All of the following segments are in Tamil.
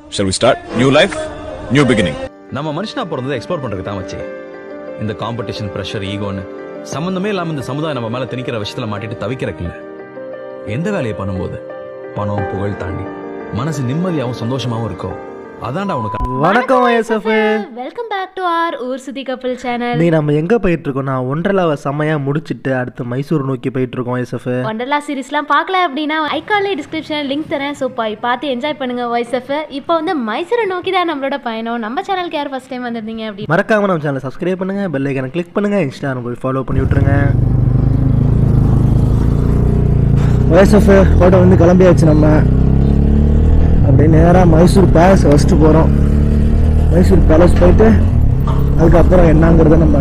Shall we start? New life, new beginning. நம்ம மனுஷனா பிறந்ததை எக்ஸ்ப்ளோர் பண்றதுக்கு தான் வச்சு இந்த காம்படிஷன் ப்ரெஷர் ஈகோன்னு சம்பந்தமே இல்லாம இந்த சமுதாயம் நம்ம மேல திணிக்கிற விஷயத்துல மாட்டிட்டு தவிக்கிறக்கு இல்ல எந்த வேலையை பண்ணும்போது பணம் புகழ் தாண்டி மனசு நிம்மதியாவும் சந்தோஷமாவும் இருக்கும் அதான்டா உனக்கு வணக்கம் SF welcome back to our Oor Suthi கப்பல் சேனல் நீ நம்ம எங்க போயிட்டு இருக்கோம் நான் ஒன்றலாவை செம்மையா முடிச்சிட்டு அடுத்து மைசூர் நோக்கி போயிட்டு இருக்கோம் எஸ்எஃப் ஒண்டர்லா சீரிஸ்லாம் பார்க்கல அப்படின்னா ஐக்காலே டிஸ்கிரிப்ஷன் லிங்க் தரேன் ஸோ போய் பார்த்து என்ஜாய் பண்ணுங்க வாய்ஸ் எஃப் இப்போ வந்து மைசூரை நோக்கி தான் நம்மளோட பயணம் நம்ம சேனலுக்கு யார் ஃபர்ஸ்ட் டைம் வந்திருந்தீங்க அப்படி மறக்காம நம்ம சேனலை சப்ஸ்கிரைப் பண்ணுங்க பெல் ஐக்கனை கிளிக் பண்ணுங்க இன்ஸ்டாகிராம் போய் ஃபாலோ பண்ணி விட்டுருங்க ஓஎஸ்எஃப் ஓட வந்து கிளம்பியாச்சு நம்ம அப்படியே நேராக மைசூர் பேலஸ் ஃபஸ்ட்டு போகிறோம் மைசூர் பேலஸ் போயிட்டு அதுக்கப்புறம் என்னங்கிறத நம்ம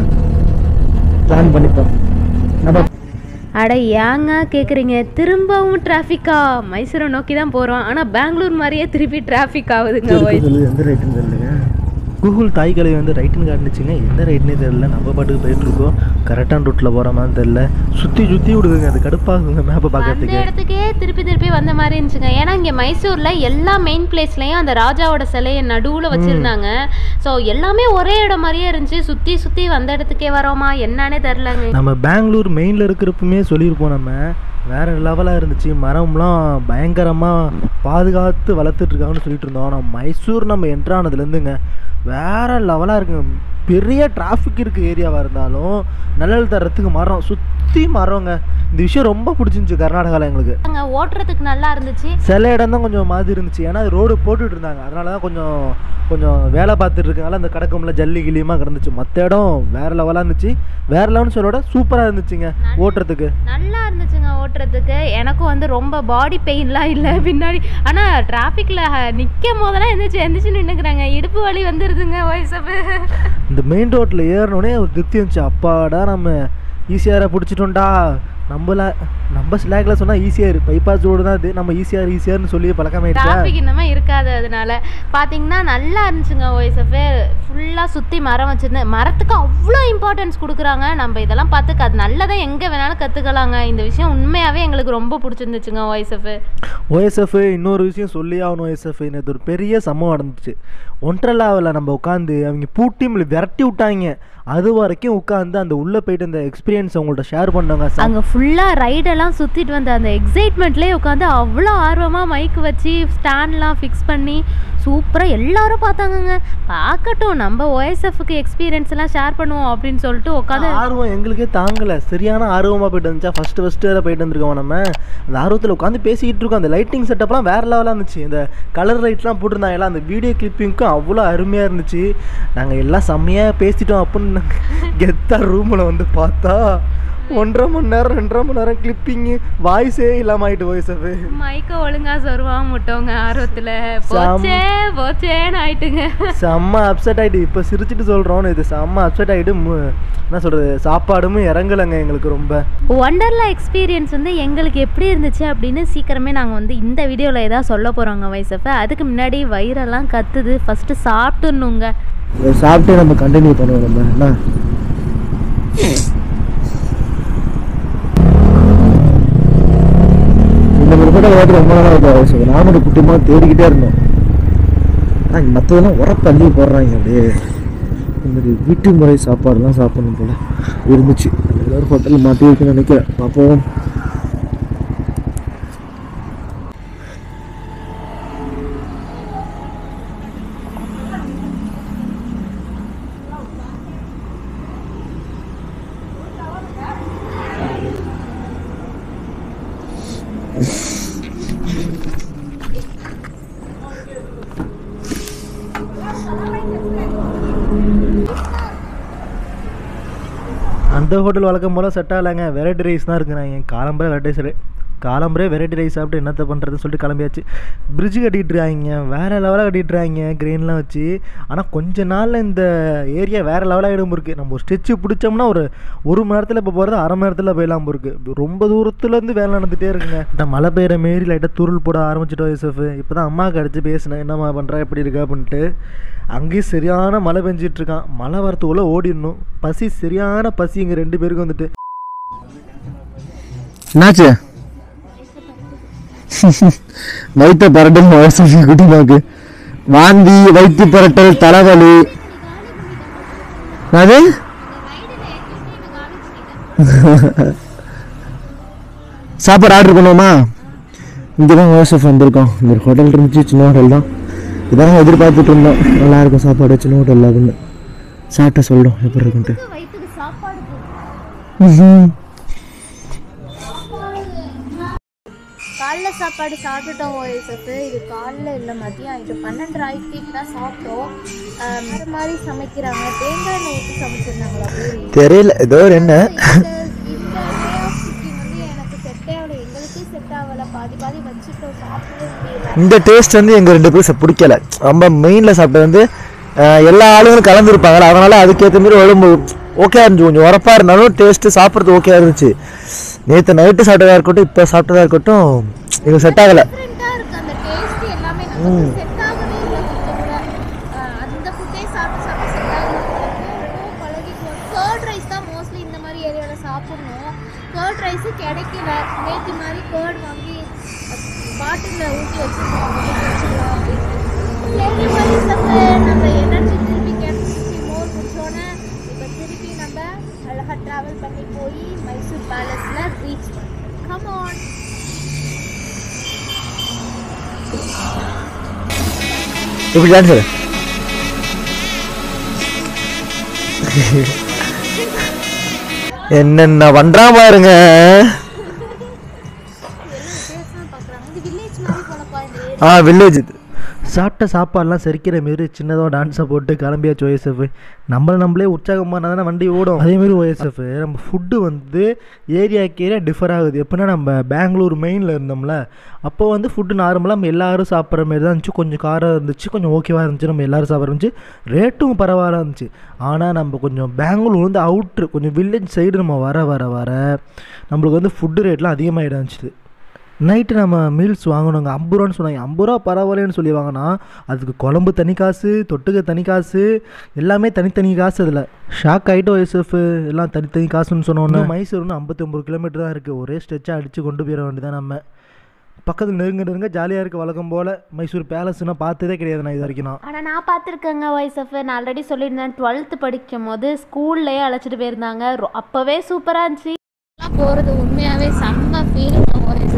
பிளான் பண்ணிப்போம் நம்ம அட ஏங்க கேட்குறீங்க திரும்பவும் டிராஃபிக்கா மைசூரை நோக்கி தான் போகிறோம் ஆனால் பெங்களூர் மாதிரியே திருப்பி டிராஃபிக் ஆகுதுங்க வாய்ஸ் சொல்லு எந்த ரேட்டுன்னு தெரியல கூகுள் தாய் கழுவி வந்து ரைட்டுன்னு காட்டுச்சுங்க எந்த ரைட்னே தெரியல நம்ம பாட்டுக்கு போயிட்டு இருக்கோம் கரெக்டான ரூட்டில் போகிறோமான்னு தெரியல சுற்றி சுற்றி விடுதுங்க அது கடுப்பாகுங்க மேப்பை அந்த பார்க்கறதுக்கு இடத்துக்கே திருப்பி திருப்பி வந்த மாதிரி இருந்துச்சுங்க ஏன்னா இங்கே மைசூரில் எல்லா மெயின் பிளேஸ்லையும் அந்த ராஜாவோட சிலையை நடுவில் வச்சுருந்தாங்க ஸோ எல்லாமே ஒரே இடம் மாதிரியே இருந்துச்சு சுற்றி சுற்றி வந்த இடத்துக்கே வரோமா என்னன்னே தெரிலங்க நம்ம பெங்களூர் மெயினில் இருக்கிறப்பமே சொல்லியிருப்போம் நம்ம வேற லெவலாக இருந்துச்சு மரம்லாம் பயங்கரமாக பாதுகாத்து வளர்த்துட்டு இருக்காங்கன்னு சொல்லிட்டு இருந்தோம் ஆனால் மைசூர் நம்ம என்ட்ரு ஆனதுலேருந்துங்க வேற லெவலாக இருக்குங்க பெரிய டிராஃபிக் இருக்க ஏரியாவாக இருந்தாலும் நிழல் தர்றதுக்கு மரம் சுற்றி மரங்க இந்த விஷயம் ரொம்ப பிடிச்சிருந்துச்சு கர்நாடகாவில் எங்களுக்கு அங்கே ஓட்டுறதுக்கு நல்லா இருந்துச்சு சில இடம் தான் கொஞ்சம் மாதிரி இருந்துச்சு ஏன்னா ரோடு போட்டுட்டு இருந்தாங்க அதனால தான் கொஞ்சம் கொஞ்சம் வேலை பார்த்துட்டு இருக்கனால அந்த கடக்கம்ல ஜல்லி கிளியுமா கிடந்துச்சு மற்ற இடம் வேற லெவலாக இருந்துச்சு வேற லெவல்னு சொல்லோட சூப்பராக இருந்துச்சுங்க ஓட்டுறதுக்கு நல்லா இருந்துச்சுங்க ஓட்டுறதுக்கு எனக்கும் வந்து ரொம்ப பாடி பெயின்லாம் இல்லை பின்னாடி ஆனால் டிராஃபிக்கில் நிற்கும் போதெல்லாம் எந்திரிச்சு எந்திரிச்சு நின்றுக்கிறாங்க இடுப்பு வலி வந்துடுதுங்க வயசப்பு இந்த மெயின் ரோட்டில் ஏறினோடனே ஒரு திருப்தி இருந்துச்சு அப்பாடா நம்ம ஈஸியாக பிடிச்சிட்டோம்டா நம்மள நம்ம ஸ்லாக்ல சொன்னால் ஈஸியாக பைபாஸ் ரோடு தான் இது நம்ம ஈஸியாக ஈஸியார்னு சொல்லி பழக்கமாயிடுச்சா டிராஃபிக் இன்னமே இருக்காது அதனால பார்த்தீங்கன்னா நல்லா இருந்துச்சுங்க வயசப்பு ஃபுல்லாக சுற்றி மரம் வச்சுருந்தேன் மரத்துக்கு அவ்வளோ இம்பார்ட்டன்ஸ் கொடுக்குறாங்க நம்ம இதெல்லாம் பார்த்து அது நல்லதை எங்கே வேணாலும் கற்றுக்கலாங்க இந்த விஷயம் உண்மையாகவே எங்களுக்கு ரொம்ப பிடிச்சிருந்துச்சுங்க வயசப்பு ஓஎஸ்எஃப் இன்னொரு விஷயம் சொல்லி ஆகணும் ஓஎஸ்எஃப் நேற்று ஒரு பெரிய சம்பவம் நடந்துச்சு ஒன்றலாவில் நம்ம உட்காந்து அவங்க பூட்டிமில் விரட்டி விட்டாங்க அது வரைக்கும் உட்காந்து அந்த உள்ளே போயிட்டு அந்த எக்ஸ்பீரியன்ஸ் அவங்கள்ட்ட ஷேர் பண்ணவங்க செம்ம அங்கே ஃபுல்லாக ரைடெல்லாம் சுற்றிட்டு வந்த அந்த எக்ஸைட்மெண்ட்லேயே உட்காந்து அவ்வளோ ஆர்வமாக மைக் வச்சு ஸ்டாண்ட்லாம் ஃபிக்ஸ் பண்ணி சூப்பராக எல்லாரும் பார்த்தாங்கங்க பார்க்கட்டும் நம்ம ஓஎஸ்எஃப்க்கு எக்ஸ்பீரியன்ஸ் எல்லாம் ஷேர் பண்ணுவோம் அப்படின்னு சொல்லிட்டு உட்காந்து ஆர்வம் எங்களுக்கே தாங்கலை சரியான ஆர்வமாக போயிட்டு இருந்துச்சா ஃபஸ்ட்டு ஃபஸ்ட்டு வேறு போயிட்டு வந்திருக்கோம் நம்ம அந்த ஆர்வத்தில் உட்காந்து பேசிக்கிட்டு இருக்கோம் அந்த லைட்டிங் செட்டப்லாம் வேறு லெவலாக இருந்துச்சு இந்த கலர் லைட்லாம் போட்டிருந்தாங்கல்ல அந்த வீடியோ கிளிப்பிங்க்கும் அவ்வளோ அருமையாக இருந்துச்சு நாங்கள் எல்லாம் செம்மையாக பேசிட்டோம் அப்படின்னு கெத்தா ரூமில் வந்து பார்த்தா ஒன்றரை மணி நேரம் ரெண்டரை மணி நேரம் கிளிப்பிங்கு வாய்ஸே இல்லாமல் ஆகிட்டு வாய்ஸு மைக்கை ஒழுங்கா சொருவாம முட்டவங்க ஆர்வத்தில் போச்சே போச்சேன்னு ஆயிட்டுங்க செம்ம அப்செட் ஆகிட்டு இப்போ சிரிச்சிட்டு சொல்கிறோம் இது செம்ம அப்செட் ஆகிட்டு என்ன சொல்கிறது சாப்பாடும் இறங்கலைங்க எங்களுக்கு ரொம்ப ஒண்டர்லா எக்ஸ்பீரியன்ஸ் வந்து எங்களுக்கு எப்படி இருந்துச்சு அப்படின்னு சீக்கிரமே நாங்கள் வந்து இந்த வீடியோவில் ஏதாவது சொல்ல போகிறோங்க வயசப்ப அதுக்கு முன்னாடி வயிறெல்லாம் கத்துது ஃபஸ்ட்டு சாப்பிட்டுணுங்க இதை சாப்பிட்டு நம்ம கண்டினியூ பண்ணுவோம் நம்ம என்ன இந்த மாதிரி கூட ஓட்டு ரொம்ப நாளாக இருக்கும் அவசியம் நானும் ஒரு குட்டிமா தேடிக்கிட்டே இருந்தோம் ஆனால் மற்றதெல்லாம் உரப்பு அள்ளி போடுறாங்க அப்படியே இந்த மாதிரி வீட்டு முறை சாப்பாடுலாம் சாப்பிடணும் போல இருந்துச்சு ஏதோ ஒரு ஹோட்டல் மாட்டி இருக்குன்னு நினைக்கிறேன் பார்ப்போம் அந்த ஹோட்டல் வழக்கம் போல் செட் ஆகலைங்க வெரைட்டி ரைஸ் தான் இருக்குறாங்க காலம்பரை வெரைட்டி ரைஸ் காலம்பரே வெரைட்டி ரைஸ் சாப்பிட்டு என்னத்த பண்ணுறதுன்னு சொல்லிட்டு கிளம்பியாச்சு பிரிட்ஜ் கட்டிட்டு இருக்காங்க வேறு லெவலாக கட்டிட்டு இருக்காங்க க்ரெயின்லாம் வச்சு ஆனால் கொஞ்ச நாளில் இந்த ஏரியா வேறு லெவலாக இடம் இருக்குது நம்ம ஒரு ஸ்டெச்சு பிடிச்சோம்னா ஒரு ஒரு மணி நேரத்தில் இப்போ போகிறது அரை மணி நேரத்தில் போயிடலாம் இருக்குது ரொம்ப தூரத்துலேருந்து வேலை நடந்துகிட்டே இருக்குங்க இந்த மழை பெய்கிற மாரி லைட்டாக துருள் போட ஆரம்பிச்சிட்டோம் யூசஃப் இப்போ தான் அம்மாவுக்கு அடித்து பேசினேன் என்னம்மா பண்ணுறா எப்படி இருக்கா அப்படின்ட்டு அங்கேயும் சரியான மழை பெஞ்சிட்டு இருக்கான் மழை வரத்துக்குள்ளே ஓடிடணும் பசி சரியான பசி இங்கே ரெண்டு பேருக்கும் வந்துட்டு என்னாச்சு வயிற்ற பரட்டும் வயசு குட்டிமாக்கு வாந்தி வயிற்று புரட்டல் தலைவலி அது சாப்பாடு ஆர்டர் பண்ணுவோமா இங்கே தான் யோசப் வந்திருக்கோம் இந்த ஒரு ஹோட்டல் இருந்துச்சு சின்ன ஹோட்டல் தான் இதான் எதிர்பார்த்துட்டு இருந்தோம் நல்லா இருக்கும் சாப்பாடு சின்ன ஹோட்டல் அதுன்னு சாப்பிட்ட சொல்லும் எப்படி இருக்குன்ட்டு வயிற்றுக்கு சாப்பாடு ம்ஹும். காலைல சாப்பாடு சாப்பிட்டுட்டோம் ஓஎஸ்எஃப் இது காலைல இல்லை மதியம் இது பன்னெண்டு ஆயிரத்திக்கு தான் சாப்பிட்டோம் ஆஹ் வேற மாதிரி சமைக்கிறாங்க தேங்காய் எண்ணெய் ஊற்றி சமைச்சிருந்தாங்களா பூரி தெரியல ஏதோ ஒரு என்ன இந்த இந்த way of cooking வந்து எனக்கு செட்டே ஆகல எங்களுக்கே செட் ஆகல பாதி பாதி வச்சுட்டோம் சாப்பிடவே முடியல இந்த டேஸ்ட் வந்து எங்கள் ரெண்டு பேரும் ச- பிடிக்கல ரொம்ப மெயினில் சாப்பிட்டது வந்து அஹ், எல்லா ஆளுங்களும் கலந்துருப்பாங்கல்ல அதனால அதுக்கேற்ற மாதிரி உடம்பு ஓகே இருந்துச்சு கொஞ்சம் உரப்பா இருந்தாலும் டேஸ்ட்டு சாப்பிட்றது ஓகே இருந்துச்சு நேற்று நைட்டு சாப்பிட்டதா இருக்கட்டும் இப்போ சாப்பிட்டதா இருக்கட்டும் எங்களுக்கு செட் ஆகலை டிஃப்ரெண்ட்டாக இருக்குது அந்த டேஸ்ட் எல்லாமே நமக்கு செட் ஆகவே இல்லை கொஞ்சம் கூட ஆஹ் அந்த ஃபுட்டே சாப்பிட்டு சாப்பிட்டு செட் ஆகல பழகிக்கலாம் கேர்ட் ரைஸ் தான் மோஸ்ட்லி இந்த மாதிரி ஏரியாவில் சாப்பிடணும் கேர்ட் ரைஸு கிடைக்கல நேற்று மாதிரி கேர்ட் வாங்கி பாட்டிலில் ஊற்றி வச்சுருக்கோம் வச்சுக்கலாம் அப்படின்னு சரி வயசுக்கு நம்ம எனர்ஜி திருப்பி கிடச்சிச்சு மோர் குடிச்சோன்னே இப்போ திருப்பி நம்ம அழகாக ட்ராவல் பண்ணி போய் மைசூர் பேலஸில் ரீச் பண்ணோம் கம் ஆன் இப்படி தான் சார் என்னென்ன பண்றான் பாருங்க வித்தியாசமா பார்க்குறாங்க இது வில்லேஜ் மாதிரி போலப்பா இந்த ஏரியா ஆ வில்லேஜ் சாப்பிட்ட சாப்பாடுலாம் செரிக்கிற மாரி சின்னதாக டான்ஸை போட்டு கிளம்பியாச்சு ஓஎஸ்எஃப் நம்மளை நம்மளே உற்சாகமாக தானே வண்டி ஓடும் அதேமாரி ஓஎஸ்எஃப் நம்ம ஃபுட்டு வந்து ஏரியாக்கு ஏரியா டிஃபர் ஆகுது எப்படின்னா நம்ம பெங்களூர் மெயினில் இருந்தோம்ல அப்போ வந்து ஃபுட்டு நார்மலாக நம்ம எல்லாரும் சாப்பிட்ற மாதிரி தான் இருந்துச்சு கொஞ்சம் காரம் இருந்துச்சு கொஞ்சம் ஓகேவாக இருந்துச்சு நம்ம எல்லாரும் சாப்பிட்ற இருந்துச்சு ரேட்டும் பரவாயில்ல இருந்துச்சு ஆனால் நம்ம கொஞ்சம் பெங்களூர் வந்து அவுட்ரு கொஞ்சம் வில்லேஜ் சைடு நம்ம வர வர வர நம்மளுக்கு வந்து ஃபுட்டு ரேட்லாம் அதிகமாகிட இருந்துச்சு நைட்டு நம்ம மீல்ஸ் வாங்கணுங்க ஐம்பது ரூபான்னு சொன்னாங்க ஐம்பது ரூபா பரவாயில்லன்னு சொல்லி வாங்கினா அதுக்கு குழம்பு தனி காசு தொட்டுக்க தனி காசு எல்லாமே தனித்தனி காசு அதில் ஷாக் ஆகிட்டு ஒய்எஸ்எஃப் எல்லாம் தனித்தனி காசுன்னு சொன்னோன்னே மைசூர் ஒன்று ஐம்பத்தி ஒம்பது கிலோமீட்டர் தான் இருக்குது ஒரே ஸ்ட்ரெச்சாக அடித்து கொண்டு போயிட வேண்டியதான் நம்ம பக்கத்தில் நெருங்க நெருங்க ஜாலியாக இருக்குது வழக்கம் போல் மைசூர் பேலஸ்னா பார்த்ததே கிடையாது நான் இது வரைக்கும் நான் ஆனால் நான் பார்த்துருக்கேங்க வாய்ஸ் நான் ஆல்ரெடி சொல்லியிருந்தேன் டுவெல்த்து படிக்கும் போது ஸ்கூல்லையே அழைச்சிட்டு போயிருந்தாங்க ரொ- அப்போவே சூப்பராக இருந்துச்சு போகிறது உண்மையாகவே செம்ம ஃபீல் வாய்ஸ்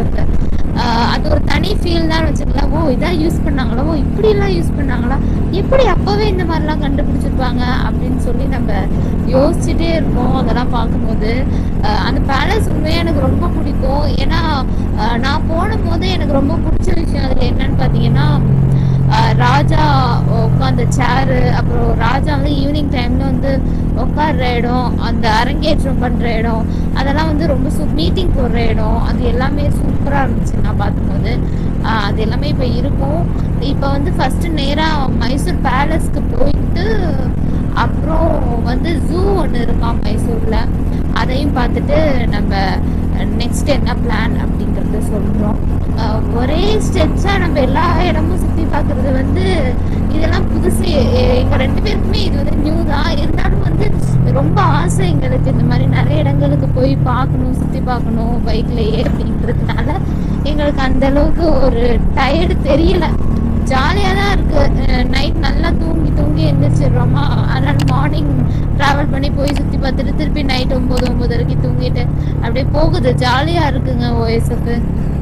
அது ஒரு தனி ஃபீல் தான் வச்சுக்கலாம் ஓ இதான் யூஸ் பண்ணாங்களா ஓ இப்படிலாம் யூஸ் பண்ணாங்களா எப்படி அப்போவே இந்த மாதிரிலாம் கண்டுபிடிச்சிருப்பாங்க அப்படின்னு சொல்லி நம்ம யோசிச்சுட்டே இருப்போம் அதெல்லாம் பார்க்கும்போது அஹ் அந்த பேலஸ் உண்மையாக எனக்கு ரொம்ப பிடிக்கும் ஏன்னா அஹ் நான் போன போது எனக்கு ரொம்ப பிடிச்ச விஷயம் அதில் என்னன்னு பார்த்தீங்கன்னா ஆஹ் ராஜா உட்காந்த சேரு அப்புறம் ராஜா வந்து ஈவினிங் டைம்ல வந்து உட்கார்ற இடம் அந்த அரங்கேற்றம் பண்ற இடம் அதெல்லாம் வந்து ரொம்ப சூ மீட்டிங் போடுற இடம் அது எல்லாமே சூப்பரா இருந்துச்சு நான் பார்க்கும்போது ஆஹ் அது எல்லாமே இப்போ இருக்கும் இப்போ வந்து ஃபர்ஸ்ட் நேரா மைசூர் பேலஸ்க்கு போயிட்டு அப்புறம் வந்து ஜூ ஒன்று இருக்கான் மைசூர்ல அதையும் பார்த்துட்டு நம்ம நெக்ஸ்ட் என்ன பிளான் அப்படிங்கறத சொல்றோம் அஹ் ஒரே ஸ்ட்ரெச்சா நம்ம எல்லா இடமும் சுத்தி பார்க்கிறது வந்து இதெல்லாம் புதுசு எ- எங்க ரெண்டு பேருக்குமே இது வந்து நியூ தான் இருந்தாலும் வந்து ரொம்ப ஆசை எங்களுக்கு இந்த மாதிரி நிறைய இடங்களுக்கு போய் பார்க்கணும் சுத்தி பார்க்கணும் பைக்லயே அப்படின்றதுனால எங்களுக்கு அந்த அளவுக்கு ஒரு டயர்டு தெரியல ஜாலியாக தான் இருக்கு நைட் நல்லா தூங்கி தூங்கி எந்திரிச்சிடுறோமா அதனால மார்னிங் ட்ராவல் பண்ணி போய் சுற்றி பார்த்துட்டு திருப்பி நைட் ஒம்பது ஒம்பது வரைக்கும் தூங்கிட்டு அப்படியே போகுது ஜாலியாக இருக்குங்க ஓஎஸ்எஃப்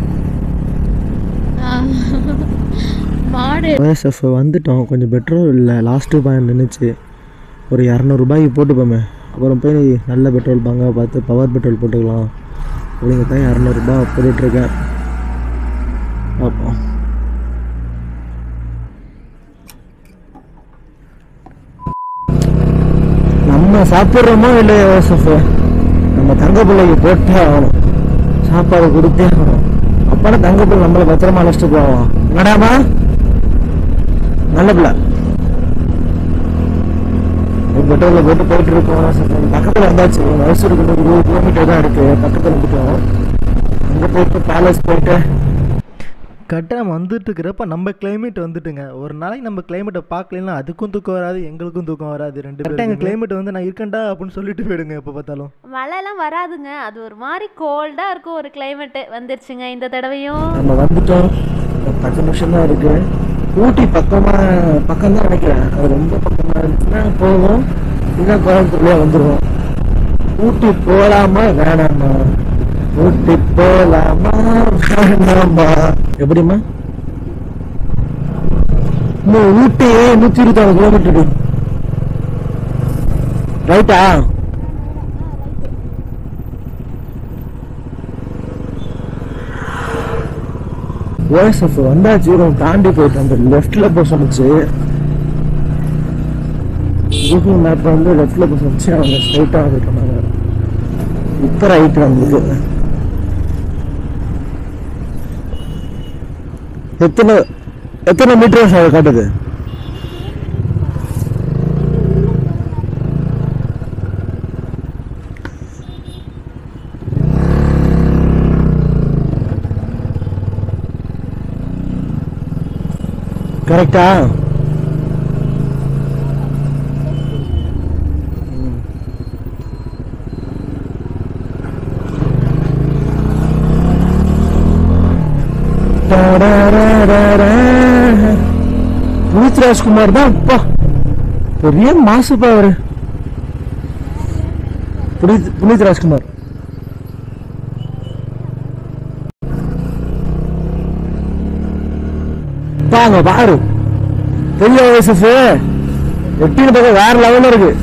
மாடு ஓஎஸ்எஃப் வந்துட்டோம் கொஞ்சம் பெட்ரோல் இல்லை லாஸ்ட்டு பாயிண்ட் நின்றுச்சு ஒரு இரநூறுபாய்க்கு போட்டுப்போமே அப்புறம் போய் நல்ல பெட்ரோல் பங்காக பார்த்து பவர் பெட்ரோல் போட்டுக்கலாம் அப்படிங்க தான் இரநூறுபா போட்டுட்ருக்கேன் பார்ப்போம் நம்ம சாப்பிட்றோமோ இல்லையோ ஓஎஸ்எஃப் நம்ம தங்க பிள்ளைக்கு போட்டே ஆகணும் சாப்பாடு கொடுத்தே ஆகணும் அப்பனா தங்க பிள்ளை நம்மளை பத்திரமா அழைச்சிட்டு போவோம் என்னடாமா நல்ல பிள்ளை பெட்ரோலில் போட்டு போயிட்டு இருக்கோம் பக்கத்தில் வந்தாச்சு மைசூருக்கு இன்னும் இருபது கிலோமீட்டர் தான் இருக்கு பக்கத்தில் இருக்கோம் அங்கே போயிட்டு பேலஸ் போயிட்டு கரெக்டாக நம்ம வந்துட்டு இருக்கிறப்ப நம்ம கிளைமேட் வந்துட்டுங்க ஒரு நாளைக்கு நம்ம கிளைமேட்டை பார்க்கலன்னா அதுக்கும் தூக்கம் வராது எங்களுக்கும் தூக்கம் வராது ரெண்டு பேரும் எங்கள் கிளைமேட் வந்து நான் இருக்கேன்டா அப்படின்னு சொல்லிட்டு போயிடுங்க எப்போ பார்த்தாலும் மழைலாம் வராதுங்க அது ஒரு மாதிரி கோல்டாக இருக்கும் ஒரு கிளைமேட்டு வந்துருச்சுங்க இந்த தடவையும் நம்ம வந்துட்டோம் இன்னும் பத்து நிமிஷம் தான் இருக்கு ஊட்டி பக்கமா பக்கம் தான் நினைக்கிறேன் அது ரொம்ப பக்கமா இருந்துச்சுன்னா போவோம் இல்லை கோயம்புத்தூர்லயே வந்துருவோம் ஊட்டி போலாமா வேணாமா ஊட்டி போலாமா வேணாமா எப்படிம்மா இன்னும் ஊட்டி நூத்தி இருபத்தாறு கிலோமீட்டர் ரைட்டா ஓஎஸ்எஃப் வந்தாச்சு ரொம்ப தாண்டி போயிட்டு அந்த லெஃப்ட்ல போக சொன்னுச்சு கூகுள் மேப் வந்து லெஃப்ட்ல போக சொன்னுச்சு அவங்க ஸ்ட்ரைட்டா போயிட்டு வந்தாங்க இப்போ ரைட் வந்துருக்கு எத்தனை எத்தனை மீட்டர் அதை காட்டுது கரெக்டா புனித் ராஜ்குமார் தான் அப்பா பெரிய மாசுப்பா அவரு புனித் புனித் ராஜ்குமார் பாங்க பாரு பெரிய வயசு எட்டின்னு பார்க்க வேற லெவல்ல இருக்கு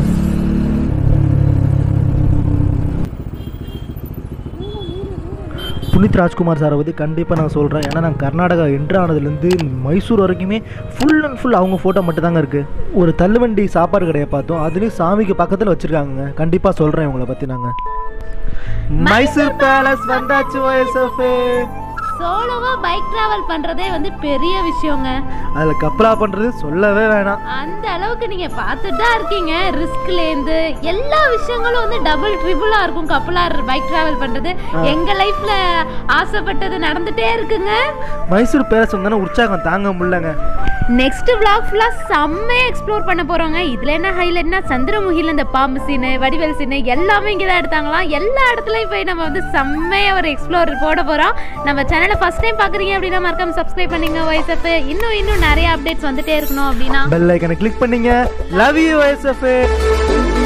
புனித் ராஜ்குமார் சாரை பற்றி கண்டிப்பாக நான் சொல்கிறேன் ஏன்னா நான் கர்நாடகா என்ட்ரு ஆனதுலேருந்து மைசூர் வரைக்குமே ஃபுல் அண்ட் ஃபுல் அவங்க ஃபோட்டோ மட்டும் தாங்க இருக்குது ஒரு தள்ளுவண்டி சாப்பாடு கடையை பார்த்தோம் அதுலேயும் சாமிக்கு பக்கத்தில் வச்சுருக்காங்க கண்டிப்பாக சொல்கிறேன் இவங்களை பற்றி நாங்கள் மைசூர் பேலஸ் வந்தாச்சு ஓஎஸ்எஃப் சோலோவா பைக் டிராவல் பண்றதே வந்து பெரிய விஷயங்க அதில் கப்பலா பண்ணுறது சொல்லவே வேணாம் அந்த அளவுக்கு நீங்க பார்த்துட்டு தான் இருக்கீங்க ரிஸ்க்ல இருந்து எல்லா விஷயங்களும் வந்து டபுள் ட்ரிபிளா இருக்கும் கப்பலா பைக் டிராவல் பண்றது எங்க லைஃப்ல ஆசைப்பட்டது நடந்துட்டே இருக்குங்க மைசூர் பேலஸ் வந்தோன்னா உற்சாகம் தாங்க முடியலங்க நெக்ஸ்ட் vlog ஃபுல்லா செம்மையா எக்ஸ்ப்ளோர் பண்ண போறோங்க இதுல என்ன ஹைலைட்னா சந்திரமுகில இந்த பாம்பு சீனு வடிவேல் சீனு எல்லாமே இங்கே தான் எடுத்தாங்களாம் எல்லா இடத்துலயும் போய் நம்ம வந்து செம்மையா ஒரு எக்ஸ்ப்ளோர் போட போறோம் நம்ம சேனலை ஃபர்ஸ்ட் டைம் பாக்குறீங்க அப்படின்னா மறக்காம சப்ஸ்கிரைப் பண்ணுங்க வாய்ஸ்அப் இன்னும் இன்னும் நிறைய அப்டேட்ஸ் வந்துட்டே இருக்கணும் அப்படின்னா பெல் ஐக்கனை கிளிக் பண்ணீங்க லவ் யூ ஓஎஸ்எஃப்